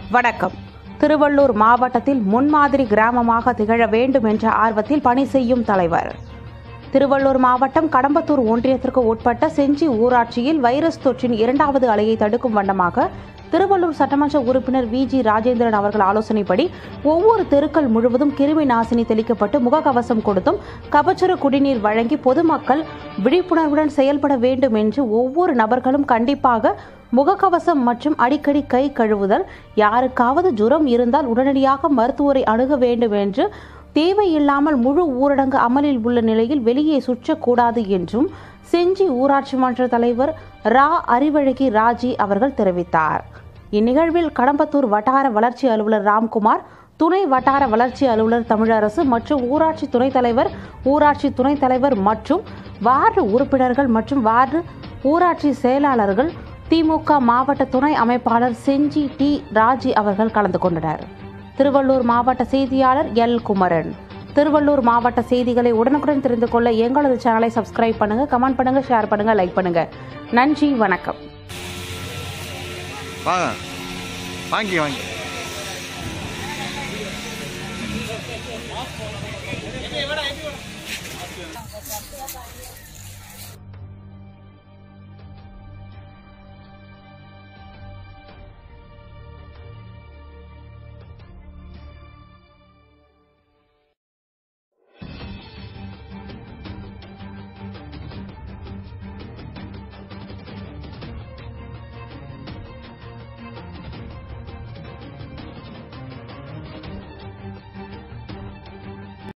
வணக்கம் திருவள்ளூர் மாவட்டத்தில் முன்மாதிரி கிராமமாக திகழ வேண்டும் என்ற ஆர்வத்தில் பணி செய்யும் தலைவர் திருவள்ளூர் மாவட்டம் கடம்பத்தூர் ஒன்றியத்திற்கு உட்பட்ட செஞ்சி ஊராட்சியில் வைரஸ் தொற்றின் இரண்டாவது அலையை தடுக்கும் வண்ணமாக திருவள்ளூர் சட்டமன்ற உறுப்பினர் வி ஜி ராஜேந்திரன் அவர்கள் ஆலோசனைப்படி ஒவ்வொரு தெருக்கள் முழுவதும் கிருமி நாசினி தெளிக்கப்பட்டு முகக்கவசம் கொடுத்தும் கபச்சுர குடிநீர் வழங்கி பொதுமக்கள் விழிப்புணர்வுடன் செயல்பட வேண்டும் என்று ஒவ்வொரு நபர்களும் கண்டிப்பாக முகக்கவசம் மற்றும் அடிக்கடி கை கழுவுதல் யாருக்காவது ஜுரம் இருந்தால் உடனடியாக மருத்துவரை அணுக வேண்டும் என்று தேவையில்லாமல் முழு ஊரடங்கு அமலில் உள்ள நிலையில் வெளியே சுற்றக்கூடாது என்றும் செஞ்சி ஊராட்சி மன்ற தலைவர் ரா அறிவழகி ராஜி அவர்கள் தெரிவித்தார் இந்நிகழ்வில் கடம்பத்தூர் வட்டார வளர்ச்சி அலுவலர் ராம்குமார் துணை வட்டார வளர்ச்சி அலுவலர் தமிழரசு மற்றும் ஊராட்சி துணைத் தலைவர் ஊராட்சி துணைத் தலைவர் மற்றும் வார்டு உறுப்பினர்கள் மற்றும் வார்டு ஊராட்சி செயலாளர்கள் திமுக மாவட்ட துணை அமைப்பாளர் செஞ்சி டி ராஜி அவர்கள் கலந்து கொண்டனர் திருவள்ளூர் மாவட்ட செய்தியாளர் எல் குமரன் திருவள்ளூர் மாவட்ட செய்திகளை உடனுக்குடன் தெரிந்து கொள்ள எங்களது சேனலை சப்ஸ்கிரைப் பண்ணுங்க கமெண்ட் பண்ணுங்க ஷேர் பண்ணுங்க லைக் பண்ணுங்க நன்றி வணக்கம் வாங்க வாங்கி வாங்கி